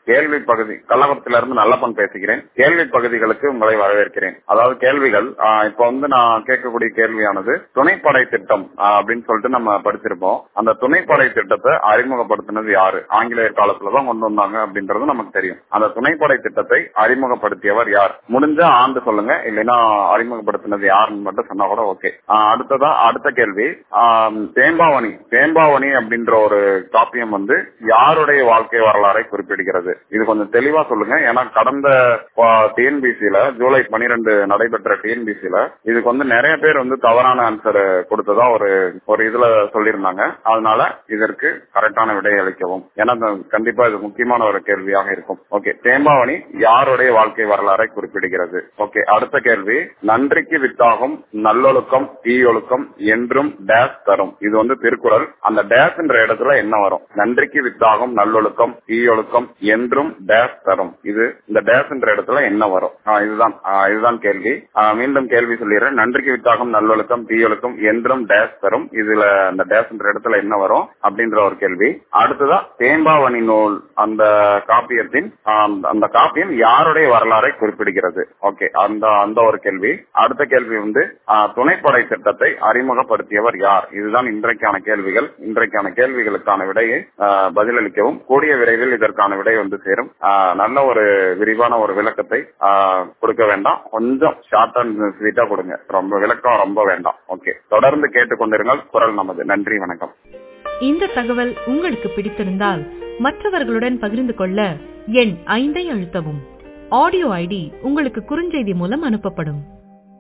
கேள்வி பகுதி கள்ளக்குறிச்சியிலிருந்து நல்லப்பன் பேசுகிறேன் கேள்வி பகுதிகளுக்கு உங்களை வரவேற்கிறேன் அதாவது கேள்விகள் ஆஹ் இப்ப வந்து நான் கேட்கக்கூடிய கேள்வியானது துணைப்படை திட்டம் ஆஹ் அப்படின்னு சொல்லிட்டு நம்ம படிச்சிருப்போம் அந்த துணைப்படை திட்டத்தை அறிமுகப்படுத்தினது யாரு ஆங்கிலேயர் காலத்துலதான் கொண்டு வந்தாங்க அப்படின்றது நமக்கு தெரியும் அந்த துணைப்படை திட்டத்தை அறிமுகப்படுத்தியவர் யார் முடிஞ்ச ஆண்டு சொல்லுங்க இல்லைன்னா அறிமுகப்படுத்தினது யாருன்னு மட்டும் சொன்னா கூட ஓகே அடுத்ததா அடுத்த கேள்வி ஆஹ் தேம்பாவணி தேம்பாவணி அப்படின்ற ஒரு காப்பியம் வந்து யாருடைய வாழ்க்கை வரலாறை குறிப்பிடுகிறது இது கொஞ்சம் தெளிவா சொல்லுங்க ஏன்னா கடந்த டிஎன்பிசில ஜூலை பனிரெண்டு நடைபெற்ற டிஎன்பிசில இதுக்கு வந்து நிறைய பேர் வந்து தவறான ஆன்சர் கொடுத்ததா ஒரு ஒரு இதுல சொல்லியிருந்தாங்க அதனால இதற்கு கரெக்டான விடை அளிக்கவும் ஏன்னா கண்டிப்பா இது முக்கியமான ஒரு கேள்வியாக இருக்கும் ஓகே தேம்பாவணி யாருடைய வாழ்க்கை வரலாறை குறிப்பிடுகிறது ஓகே அடுத்த கேள்வி நன்றிக்கு வித்தாகும் நல்லொழுக்கம் தீயொழுக்கம் என்றும் டேஸ் தரும் இது வந்து திருக்குறள் அந்த டேஸ் என்ற இடத்துல என்ன வரும் நன்றிக்கு வித்தாகும் நல்லொழுக்கம் தீயொழுக்கம் என்றும் டேஸ் தரும் இது இந்த டேஸ் என்ற இடத்துல என்ன வரும் இதுதான் இதுதான் கேள்வி மீண்டும் கேள்வி சொல்லிடுறேன் நன்றிக்கு வித்தாகும் நல்லொழுக்கம் தீயொழுக்கம் என்றும் டேஸ் தரும் இதுல அந்த டேஸ் என்ற இடத்துல என்ன வரும் அப்படின்ற ஒரு கேள்வி அடுத்ததா தேம்பாவணி நூல் அந்த காப்பியத்தின் அந்த காப்பியம் யாருடைய வரலாறை குறிப்பிடுகிறது ஓகே அந்த அந்த ஒரு கேள்வி அடுத்த கேள்வி வந்து துணைப்படை திட்டத்தை அறிமுகப்படுத்தியவர் யார் இதுதான் இன்றைக்கான கேள்விகள் இன்றைக்கான கேள்விகளுக்கான விடையை பதிலளிக்கவும் கூடிய விரைவில் இதற்கான விடை வந்து சேரும் நல்ல ஒரு விரிவான ஒரு விளக்கத்தை கொடுக்க வேண்டாம் கொஞ்சம் ஷார்ட் அண்ட் ஸ்வீட்டா கொடுங்க ரொம்ப விளக்கம் ரொம்ப வேண்டாம் ஓகே தொடர்ந்து கேட்டுக்கொண்டிருங்கள் குரல் நமது நன்றி வணக்கம் இந்த தகவல் உங்களுக்கு பிடித்திருந்தால் மற்றவர்களுடன் பகிர்ந்து கொள்ள எண் ஐந்தை அழுத்தவும் ஆடியோ ஐடி உங்களுக்கு குறுஞ்செய்தி மூலம் அனுப்பப்படும்